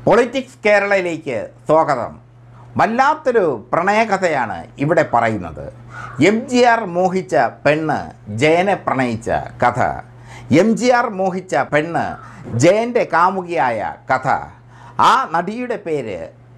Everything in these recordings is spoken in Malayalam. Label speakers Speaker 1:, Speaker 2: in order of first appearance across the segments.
Speaker 1: പൊളിറ്റിക്സ് കേരളയിലേക്ക് സ്വാഗതം വല്ലാത്തൊരു പ്രണയകഥയാണ് ഇവിടെ പറയുന്നത് എം ജി ആർ മോഹിച്ച പെണ്ണ് ജയനെ പ്രണയിച്ച കഥ എം ജി ആർ മോഹിച്ച പെണ്ണ് ജയൻ്റെ കാമുകിയായ കഥ ആ നടിയുടെ പേര്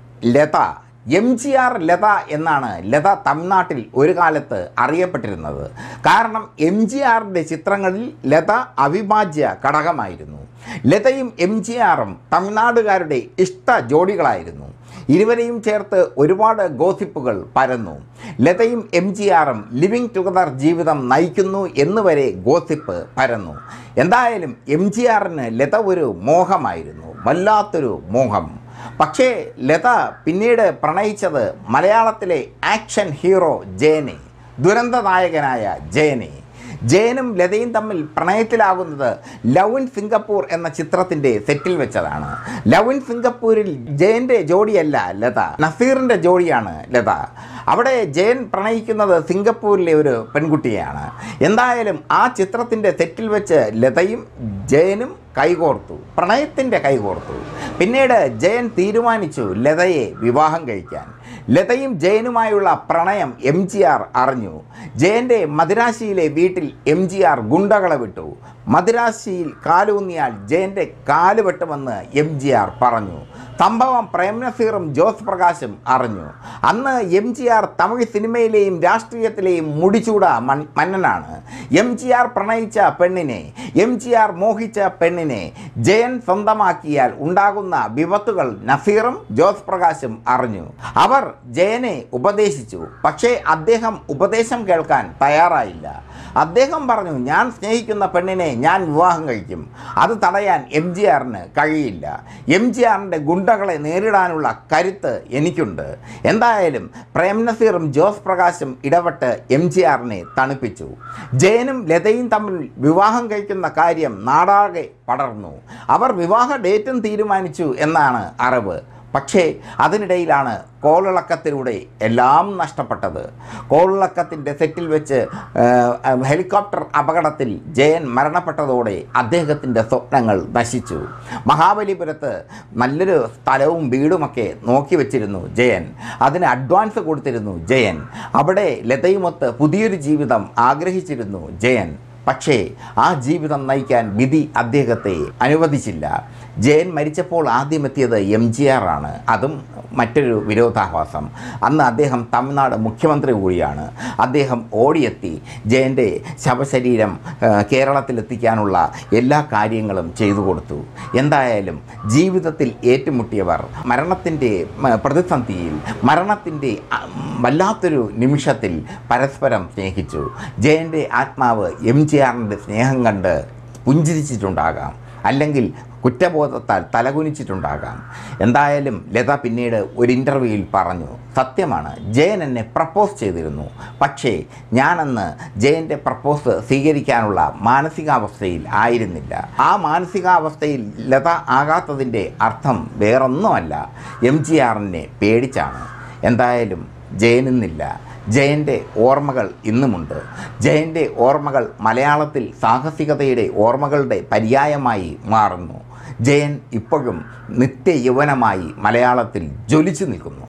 Speaker 1: Latha M G R Latha എന്നാണ് ലത തമിഴ്നാട്ടിൽ ഒരു കാലത്ത് അറിയപ്പെട്ടിരുന്നത് കാരണം എം ജി ആറിൻ്റെ ചിത്രങ്ങളിൽ ലത അവിഭാജ്യ ഘടകമായിരുന്നു ലതയും എം ജി ആറും തമിഴ്നാടുകാരുടെ ഇഷ്ട ജോഡികളായിരുന്നു ഇരുവരെയും ചേർത്ത് ഒരുപാട് ഗോസിപ്പുകൾ പരന്നു ലതയും എം ജി ആറും ലിവിങ് ടുഗദർ ജീവിതം നയിക്കുന്നു എന്നുവരെ ഗോസിപ്പ് പരന്നു എന്തായാലും എം ജി ആറിന് ലത ഒരു മോഹമായിരുന്നു വല്ലാത്തൊരു മോഹം പക്ഷേ ലത പിന്നീട് പ്രണയിച്ചത് മലയാളത്തിലെ ആക്ഷൻ ഹീറോ ജയനെ ദുരന്ത നായകനായ ജയനെ ജയനും ലതയും തമ്മിൽ പ്രണയത്തിലാകുന്നത് ലവ് ഇൻ സിംഗപ്പൂർ എന്ന ചിത്രത്തിൻ്റെ സെറ്റിൽ വെച്ചതാണ് ലവ് ഇൻ സിംഗപ്പൂരിൽ ജയൻ്റെ ജോഡിയല്ല ലത നസീറിൻ്റെ ജോഡിയാണ് ലത അവിടെ ജയൻ പ്രണയിക്കുന്നത് സിംഗപ്പൂരിലെ ഒരു പെൺകുട്ടിയെയാണ് എന്തായാലും ആ ചിത്രത്തിൻ്റെ സെറ്റിൽ വെച്ച് ലതയും ജയനും കൈകോർത്തു പ്രണയത്തിൻ്റെ കൈകോർത്തു പിന്നീട് ജയൻ തീരുമാനിച്ചു ലതയെ വിവാഹം കഴിക്കാൻ ലതയും ജയനുമായുള്ള പ്രണയം എം ജി ആർ അറിഞ്ഞു ജയൻ്റെ മദിരാശിയിലെ വീട്ടിൽ എം ജി ആർ ഗുണ്ടകളെ വിട്ടു മദിരാശിയിൽ കാലൂന്നിയാൽ ജയൻ്റെ കാല് വെട്ടുമെന്ന് എം ജി ആർ പറഞ്ഞു സംഭവം പ്രേംനസീറും ജോസ് പ്രകാശും അറിഞ്ഞു അന്ന് എം ജി ആർ തമിഴ് സിനിമയിലെയും രാഷ്ട്രീയത്തിലെയും മുടിച്ചൂട മൺ മന്നനാണ് എം ജി ആർ പ്രണയിച്ച പെണ്ണിനെ എം ജി ആർ മോഹിച്ച പെണ്ണിനെ ജയൻ സ്വന്തമാക്കിയാൽ ഉണ്ടാകുന്ന വിപത്തുകൾ നസീറും ജോസ് പ്രകാശും അറിഞ്ഞു അവർ ജയനെ ഉപദേശിച്ചു പക്ഷേ അദ്ദേഹം ഉപദേശം കേൾക്കാൻ തയ്യാറായില്ല അദ്ദേഹം പറഞ്ഞു ഞാൻ സ്നേഹിക്കുന്ന പെണ്ണിനെ ഞാൻ വിവാഹം കഴിക്കും അത് തടയാൻ എം ജി ആറിന് കഴിയില്ല എം ജി ആറിൻ്റെ ഗുണ്ടകളെ നേരിടാനുള്ള കരുത്ത് എനിക്കുണ്ട് എന്തായാലും പ്രേം നസീറും ജോസ് പ്രകാശും ഇടപെട്ട് എം ജി ആറിനെ തണുപ്പിച്ചു ജയനും ലതയും തമ്മിൽ വിവാഹം കഴിക്കുന്ന കാര്യം നാടാകെ പടർന്നു അവർ വിവാഹ ഡേറ്റും തീരുമാനിച്ചു എന്നാണ് അറിവ് പക്ഷേ അതിനിടയിലാണ് കോളിളക്കത്തിലൂടെ എല്ലാം നഷ്ടപ്പെട്ടത് കോളിളക്കത്തിൻ്റെ സെറ്റിൽ വെച്ച് ആ, ഹെലികോപ്റ്റർ അപകടത്തിൽ ജയൻ മരണപ്പെട്ടതോടെ അദ്ദേഹത്തിൻ്റെ സ്വപ്നങ്ങൾ നശിച്ചു മഹാബലിപുരത്ത് നല്ലൊരു സ്ഥലവും വീടുമൊക്കെ നോക്കി വെച്ചിരുന്നു ജയൻ അതിന് അഡ്വാൻസ് കൊടുത്തിരുന്നു ജയൻ അവിടെ ലതയുമൊത്ത് പുതിയൊരു ജീവിതം ആഗ്രഹിച്ചിരുന്നു ജയൻ പക്ഷേ ആ ജീവിതം നയിക്കാൻ വിധി അദ്ദേഹത്തെ അനുവദിച്ചില്ല ജയൻ മരിച്ചപ്പോൾ ആദ്യം എത്തിയത് എം ജി ആർ ആണ് അതും മറ്റൊരു വിരോധാഭാസം അന്ന് അദ്ദേഹം തമിഴ്നാട് മുഖ്യമന്ത്രി കൂടിയാണ് അദ്ദേഹം ഓടിയെത്തി ജയൻ്റെ ശവശരീരം ആ, കേരളത്തിലെത്തിക്കാനുള്ള എല്ലാ കാര്യങ്ങളും ചെയ്തു കൊടുത്തു എന്തായാലും ജീവിതത്തിൽ ഏറ്റുമുട്ടിയവർ മരണത്തിൻ്റെ മ, പ്രതിസന്ധിയിൽ മരണത്തിൻ്റെ ആ, വല്ലാത്തൊരു നിമിഷത്തിൽ പരസ്പരം സ്നേഹിച്ചു ജയൻ്റെ ആത്മാവ് എം ജി ആറിൻ്റെ സ്നേഹം കണ്ട് പുഞ്ചിരിച്ചിട്ടുണ്ടാകാം അല്ലെങ്കിൽ കുറ്റബോധത്താൽ തലകുനിച്ചിട്ടുണ്ടാകാം എന്തായാലും ലത പിന്നീട് ഒരു ഇൻ്റർവ്യൂവിൽ പറഞ്ഞു സത്യമാണ് ജയൻ എന്നെ പ്രപ്പോസ് ചെയ്തിരുന്നു പക്ഷേ ഞാനന്ന് ജയൻ്റെ പ്രപ്പോസ് സ്വീകരിക്കാനുള്ള മാനസികാവസ്ഥയിൽ ആയിരുന്നില്ല ആ മാനസികാവസ്ഥയിൽ ലത ആകാത്തതിൻ്റെ അർത്ഥം വേറൊന്നുമല്ല എം ജി ആറിനെ പേടിച്ചാണ് എന്തായാലും ജയനിന്നില്ല ജയൻ്റെ ഓർമ്മകൾ ഇന്നുമുണ്ട് ജയൻ്റെ ഓർമ്മകൾ മലയാളത്തിൽ സാഹസികതയുടെ ഓർമ്മകളുടെ പര്യായമായി മാറുന്നു ജയൻ ഇപ്പോഴും നിത്യയൗവനമായി മലയാളത്തിൽ ജ്വലിച്ചു നിൽക്കുന്നു